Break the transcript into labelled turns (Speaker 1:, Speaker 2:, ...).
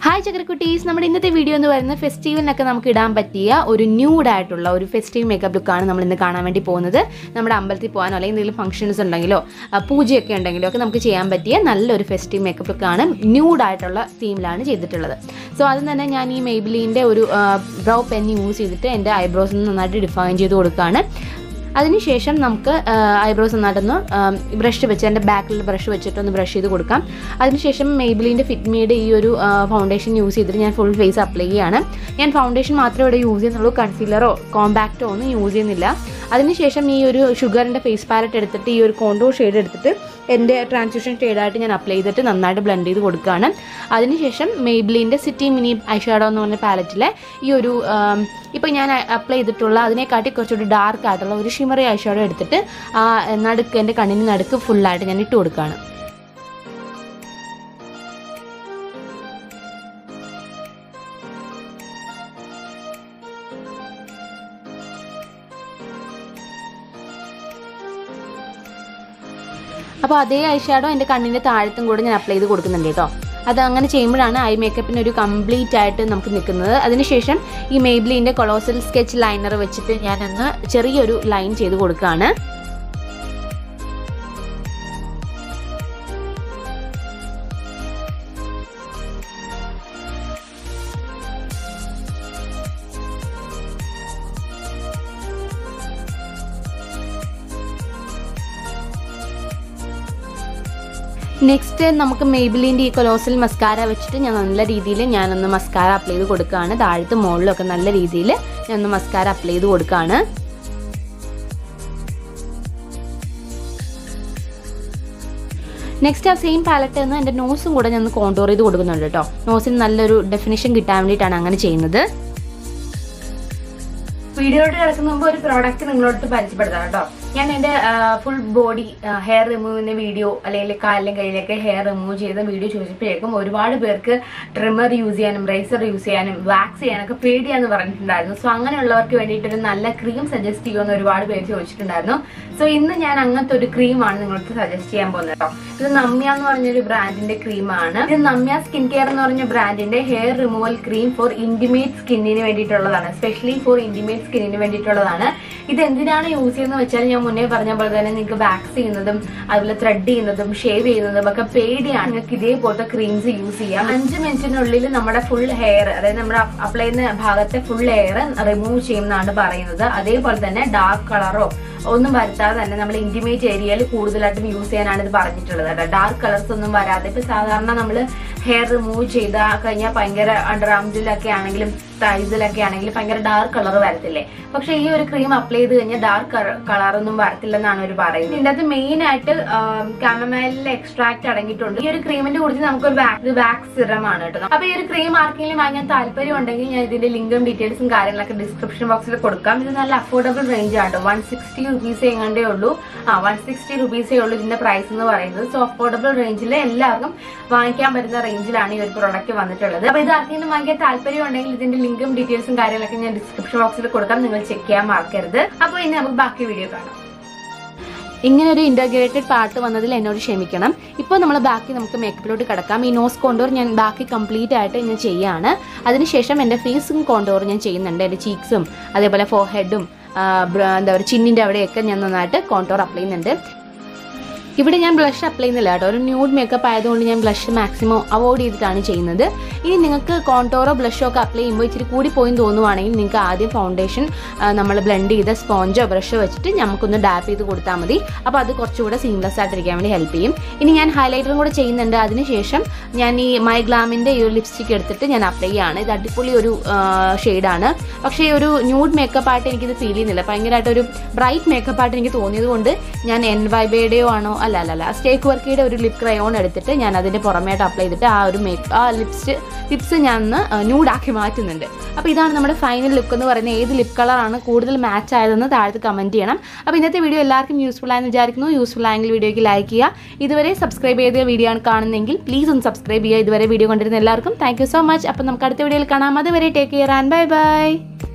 Speaker 1: hi ചക്കരക്കുട്ടീസ് നമ്മുടെ ഇന്നത്തെ video എന്ന് പറയുന്നത് ഫെസ്റ്റിവലിനൊക്കെ നമുക്ക് ഇടാൻ പറ്റിയ ഒരു ന്യൂഡ് ആയിട്ടുള്ള ഒരു ഫെസ്റ്റീവ് മേക്കപ്പ് ലുക്കാണ് നമ്മൾ ഇന്ന് കാണാൻ വേണ്ടി പോകുന്നത് നമ്മുടെ അമ്പലത്തിൽ പോകാനോ അല്ലെങ്കിൽ എന്തെങ്കിലും ഫംഗ്ഷൻസ് ഉണ്ടെങ്കിലോ ആ, പൂജയൊക്കെ ഉണ്ടെങ്കിലോ ഒക്കെ നമുക്ക് ചെയ്യാൻ പറ്റിയ നല്ലൊരു ഫെസ്റ്റീവ് മേക്കപ്പ് ലുക്കാണ് ന്യൂഡ് ആയിട്ടുള്ള തീമിലാണ് ചെയ്തിട്ടുള്ളത് സോ ആദ്യം തന്നെ ഞാൻ ഈ മെയ്ബിലിൻ്റെ ഒരു ബ്രൗ പെൻ യൂസ് ചെയ്തിട്ട് എൻ്റെ ഐബ്രോസ് നന്നായിട്ട് ഡിഫൈൻ ചെയ്ത് കൊടുക്കുകയാണ് അതിനുശേഷം നമുക്ക് ഐബ്രോസ് നന്നായിട്ടൊന്ന് ബ്രഷ് വെച്ച് എൻ്റെ ബാക്കിൽ ബ്രഷ് വെച്ചിട്ടൊന്ന് ബ്രഷ് ചെയ്ത് കൊടുക്കാം അതിനുശേഷം മെയ്ബിലിൻ്റെ ഫിറ്റ്മീഡ് ഈ ഒരു ഫൗണ്ടേഷൻ യൂസ് ചെയ്തിട്ട് ഞാൻ ഫുൾ ഫേസ് അപ്ലൈ ചെയ്യുകയാണ് ഞാൻ ഫൗണ്ടേഷൻ മാത്രമേ ഇവിടെ യൂസ് ചെയ്യുന്നുള്ളൂ കൺസീലറോ കോമ്പാക്റ്റോ ഒന്നും യൂസ് ചെയ്യുന്നില്ല അതിനുശേഷം ഈ ഒരു ഷുഗറിൻ്റെ ഫേസ് പാലറ്റ് എടുത്തിട്ട് ഈ ഒരു കോണ്ടൂർ ഷെയ്ഡ് എടുത്തിട്ട് എൻ്റെ ട്രാൻസിഷൻ ഷെയ്ഡായിട്ട് ഞാൻ അപ്ലൈ ചെയ്തിട്ട് നന്നായിട്ട് ബ്ലെൻഡ് ചെയ്ത് കൊടുക്കുകയാണ് അതിനുശേഷം മെയ്ബിലിൻ്റെ സിറ്റി മിനി ഐഷാഡോ എന്ന് പറഞ്ഞ പാലറ്റിലെ ഈ ഒരു ഇപ്പോൾ ഞാൻ അപ്ലൈ ചെയ്തിട്ടുള്ള അതിനെക്കാട്ടി കുറച്ചുകൂടി ഡാർക്ക് ആയിട്ടുള്ള ഒരു ഷിമറി ഐഷാഡോ എടുത്തിട്ട് ആ നടുക്ക് എൻ്റെ കണ്ണിന് നടുക്ക് ഫുള്ളായിട്ട് ഞാൻ ഇട്ട് കൊടുക്കുകയാണ് അപ്പോൾ അതേ ഐഷാഡോ എൻ്റെ കണ്ണിൻ്റെ താഴത്തും കൂടെ ഞാൻ അപ്ലൈ ചെയ്ത് കൊടുക്കുന്നുണ്ട് കേട്ടോ അത് അങ്ങനെ ചെയ്യുമ്പോഴാണ് ഐ മേക്കപ്പിന് ഒരു കംപ്ലീറ്റ് ആയിട്ട് നമുക്ക് നിൽക്കുന്നത് അതിനുശേഷം ഈ മെയ്ബ്ലിൻ്റെ കൊളോസൽ സ്കെച്ച് ലൈനർ വെച്ചിട്ട് ഞാനൊന്ന് ചെറിയൊരു ലൈൻ ചെയ്ത് കൊടുക്കുകയാണ് നെക്സ്റ്റ് നമുക്ക് മെയ്ബിലിൻ്റെ ഈ കൊലോസൽ മസ്കാര വെച്ചിട്ട് ഞാൻ നല്ല രീതിയിൽ ഞാനൊന്ന് മസ്കാര അപ്ലൈ ചെയ്ത് കൊടുക്കുകയാണ് താഴത്ത് മുകളിലൊക്കെ നല്ല രീതിയിൽ ഞാനൊന്ന് മസ്കാര അപ്ലൈ ചെയ്ത് കൊടുക്കുകയാണ് നെക്സ്റ്റ് ആ സെയിം പാലറ്റ് നിന്ന് എൻ്റെ നോസും കൂടെ ഞാൻ കോണ്ടോർ ചെയ്ത് കൊടുക്കുന്നുണ്ട് കേട്ടോ നോസിന് നല്ലൊരു ഡെഫിനേഷൻ കിട്ടാൻ വേണ്ടിയിട്ടാണ് അങ്ങനെ ചെയ്യുന്നത് വീഡിയോയിലോട്ട് കിടക്കുന്ന മുമ്പ് ഒരു പ്രോഡക്റ്റ് നിങ്ങളോട് പരിചയപ്പെടുത്താം കേട്ടോ ഞാൻ എൻ്റെ ഫുൾ ബോഡി ഹെയർ റിമൂവിന്റെ വീഡിയോ അല്ലെങ്കിൽ കാലിലും കയ്യിലൊക്കെ ഹെയർ റിമൂവ് ചെയ്ത വീഡിയോ ചോദിച്ചപ്പോഴേക്കും ഒരുപാട് പേർക്ക് ട്രിമ്മർ യൂസ് ചെയ്യാനും റേസർ യൂസ് ചെയ്യാനും വാക്സ് ചെയ്യാനൊക്കെ പേടിയാന്ന് പറഞ്ഞിട്ടുണ്ടായിരുന്നു സോ അങ്ങനെയുള്ളവർക്ക് വേണ്ടിയിട്ട് ഒരു നല്ല ക്രീം സജസ്റ്റ് ചെയ്യുമെന്ന് ഒരുപാട് പേര് ചോദിച്ചിട്ടുണ്ടായിരുന്നു സോ ഇന്ന് ഞാൻ അങ്ങനത്തെ ഒരു ക്രീമാണ് നിങ്ങൾക്ക് സജസ്റ്റ് ചെയ്യാൻ പോകുന്നത് കേട്ടോ ഇത് നമ്മ്യ എന്ന് പറഞ്ഞൊരു ബ്രാൻഡിന്റെ ക്രീമാണ് ഇത് നമ്മ്യ സ്കിൻ കെയർ എന്ന് പറഞ്ഞ ബ്രാൻഡിന്റെ hair removal cream for intimate സ്കിന്നിന് വേണ്ടിയിട്ടുള്ളതാണ് സ്പെഷ്യലി ഫോർ ഇന്റിമേറ്റ് സ്കിന്നിന് വേണ്ടിയിട്ടുള്ളതാണ് ഇത് എന്തിനാണ് യൂസ് ചെയ്യുന്നത് വെച്ചാൽ ഞാൻ മുന്നേ പറഞ്ഞ പോലെ തന്നെ നിങ്ങൾക്ക് വാക്സ് ചെയ്യുന്നതും അതുപോലെ ത്രെഡ് ചെയ്യുന്നതും ഷേവ് ചെയ്യുന്നതും ഒക്കെ പേടിയാണ് നിങ്ങൾക്ക് ഇതേപോലത്തെ ക്രീംസ് യൂസ് ചെയ്യാം അഞ്ച് മിനിറ്റിനുള്ളിൽ നമ്മുടെ ഫുൾ ഹെയർ അതായത് നമ്മുടെ അപ്ലൈ ചെയ്യുന്ന ഭാഗത്തെ ഫുൾ ഹെയർ റിമൂവ് ചെയ്യുന്നതാണ് പറയുന്നത് അതേപോലെ തന്നെ ഡാർക്ക് കളറോ ഒന്നും വരുത്താതെ തന്നെ നമ്മൾ ഇന്റിമേറ്റ് ഏരിയയിൽ കൂടുതലായിട്ടും യൂസ് ചെയ്യാനാണ് ഇത് പറഞ്ഞിട്ടുള്ളത് കേട്ടോ ഡാർക്ക് കളേഴ്സ് ഒന്നും വരാതെ ഇപ്പൊ സാധാരണ നമ്മൾ ഹെയർ റിമൂവ് ചെയ്ത കഴിഞ്ഞാൽ ഭയങ്കര അണ്ടർ ആംസിലൊക്കെ ആണെങ്കിലും തൈസിലൊക്കെ ആണെങ്കിൽ ഭയങ്കര ഡാർക്ക് കളർ വരത്തില്ലേ പക്ഷെ ഈ ഒരു ക്രീം അപ്ലൈ ചെയ്ത് കഴിഞ്ഞാൽ ഡാർക്ക് കളർ ഒന്നും വരത്തില്ലെന്നാണ് അവർ പറയുന്നത് ഇതിന്റെ അകത്ത് മെയിൻ ആയിട്ട് കാമമൈലിൽ എക്സ്ട്രാക്ട് അടങ്ങിയിട്ടുണ്ട് ഈ ഒരു ക്രീമിന്റെ കുറിച്ച് നമുക്കൊരു വാക്സ് വാക്സ് സിറമാണ് കേട്ടോ അപ്പൊ ഈ ഒരു ക്രീം ആർക്കെങ്കിലും വാങ്ങാൻ താല്പര്യം ഉണ്ടെങ്കിൽ ഞാൻ ഇതിന്റെ ലിങ്കും ഡീറ്റെയിൽസും കാര്യങ്ങളൊക്കെ ഡിസ്ക്രിപ്ഷൻ ബോക്സിൽ കൊടുക്കാം ഇത് നല്ല അഫോർഡബിൾ റേഞ്ച് ആണ് വൺ സിക്സ്റ്റി റുപ്പീസ് എങ്ങാണ്ടേ ഉള്ളൂ ആ വൺ സിക്സ്റ്റി റുപ്പീസേ ഉള്ളൂ ഇതിന്റെ പ്രൈസ് എന്ന് പറയുന്നത് സോ അഫോർഡബിൾ റേഞ്ചിൽ എല്ലാവർക്കും വാങ്ങിക്കാൻ പറ്റുന്ന റേഞ്ചിലാണ് ഈ ഒരു പ്രോഡക്റ്റ് വന്നിട്ടുള്ളത് അപ്പൊ ഇത് ആർക്കെങ്കിലും വാങ്ങിക്കാൻ താല്പര്യം ഉണ്ടെങ്കിൽ ഇതിന്റെ ലിങ്കും ഡീറ്റെയിൽസും കാര്യങ്ങളൊക്കെ ഞാൻ ഡിസ്ക്രിപ്ഷൻ ബോക്സിൽ കൊടുക്കാം നിങ്ങൾ ചെക്ക് ചെയ്യാൻ മറക്കരുത് അപ്പോൾ ഇനി നമുക്ക് ബാക്കി വീഡിയോ കാണാം ഇങ്ങനെ ഒരു ഇന്റഗ്രേറ്റഡ് പാർട്ട് വന്നതിൽ എന്നോട് ക്ഷമിക്കണം ഇപ്പോൾ നമ്മൾ ബാക്കി നമുക്ക് മേക്കപ്പിലോട്ട് കിടക്കാം ഈ നോസ് കോണ്ടോർ ഞാൻ ബാക്കി കംപ്ലീറ്റ് ആയിട്ട് ഞാൻ ചെയ്യാണ് അതിനുശേഷം എൻ്റെ ഫേസും കോണ്ടോർ ഞാൻ ചെയ്യുന്നുണ്ട് എൻ്റെ ചീക്സും അതേപോലെ ഫോർഹെഡും എന്താ പറയുക ചിന്നിൻ്റെ അവിടെയൊക്കെ ഞാൻ നന്നായിട്ട് കോണ്ടോർ അപ്ലൈ ചെയ്യുന്നുണ്ട് ഇവിടെ ഞാൻ ബ്ലഷ് അപ്ലൈ ചെയ്യുന്നില്ല കേട്ടോ ഒരു ന്യൂഡ് മേക്കപ്പ് ആയതുകൊണ്ട് ഞാൻ ബ്ലഷ് മാക്സിമം അവോയ്ഡ് ചെയ്തിട്ടാണ് ചെയ്യുന്നത് ഇനി നിങ്ങൾക്ക് കോണ്ടോറോ ബ്ലഷോ ഒക്കെ അപ്ലൈ ചെയ്യുമ്പോൾ ഇച്ചിരി കൂടി പോയി തോന്നുവാണെങ്കിൽ നിങ്ങൾക്ക് ആദ്യം ഫൗണ്ടേഷൻ നമ്മൾ ബ്ലെൻഡ് ചെയ്ത സ്പോഞ്ചോ ബ്രഷോ വെച്ചിട്ട് നമുക്കൊന്ന് ഡാപ്പ് ചെയ്ത് കൊടുത്താൽ മതി അപ്പോൾ അത് കുറച്ചുകൂടെ സീംലെസ് ആയിട്ടിരിക്കാൻ വേണ്ടി ഹെൽപ്പ് ചെയ്യും ഇനി ഞാൻ ഹൈലൈറ്ററും കൂടെ ചെയ്യുന്നുണ്ട് അതിനുശേഷം ഞാൻ ഈ മൈ ഗ്ലാമിൻ്റെ ഈ ഒരു ലിപ്സ്റ്റിക് എടുത്തിട്ട് ഞാൻ അപ്ലൈ ചെയ്യാണ് ഇത് അടിപൊളി ഒരു ഷെയ്ഡാണ് പക്ഷേ ഒരു ന്യൂഡ് മേക്കപ്പ് ആയിട്ട് എനിക്കിത് ഫീൽ ചെയ്യുന്നില്ല ഭയങ്കരമായിട്ട് ഒരു ബ്രൈറ്റ് മേക്കപ്പ് ആയിട്ട് എനിക്ക് തോന്നിയത് കൊണ്ട് ഞാൻ എൻ വൈബയുടെയോ ആണോ അല്ല അല്ല അല്ല സ്റ്റേക്ക് വർക്കിയുടെ ഒരു ലിപ് ക്രയോൺ എടുത്തിട്ട് ഞാൻ അതിന്റെ പുറമേട്ട് അപ്ലൈ ചെയ്തിട്ട് ആ ഒരു മേക്ക് ആ ലിപ്സ് ലിപ്സ് ഞാൻ ഒന്ന് ന്യൂഡാക്കി മാറ്റുന്നുണ്ട് അപ്പോൾ ഇതാണ് നമ്മുടെ ഫൈനൽ ലുക്ക് എന്ന് പറയുന്നത് ഏത് ലിപ് കളറാണ് കൂടുതൽ മാച്ച് ആയതെന്ന് താഴത്ത് കമൻറ്റ് ചെയ്യണം അപ്പോൾ ഇന്നത്തെ വീഡിയോ എല്ലാവർക്കും യൂസ്ഫുൾ ആയെന്ന് വിചാരിക്കുന്നു യൂസ്ഫുൾ ആയെങ്കിൽ വീഡിയോയ്ക്ക് ലൈക്ക് ചെയ്യുക ഇതുവരെ സബ്സ്ക്രൈബ് ചെയ്ത വീഡിയോ ആണ് കാണുന്നതെങ്കിൽ പ്ലീസ് ഒന്ന് സബ്സ്ക്രൈബ് ചെയ്യുക ഇതുവരെ വീഡിയോ കണ്ടിരുന്ന എല്ലാവർക്കും താങ്ക് യു സോ മച്ച് അപ്പോൾ നമുക്ക് അടുത്ത വീഡിയോയിൽ കാണാം അതുവരെ take care and bye by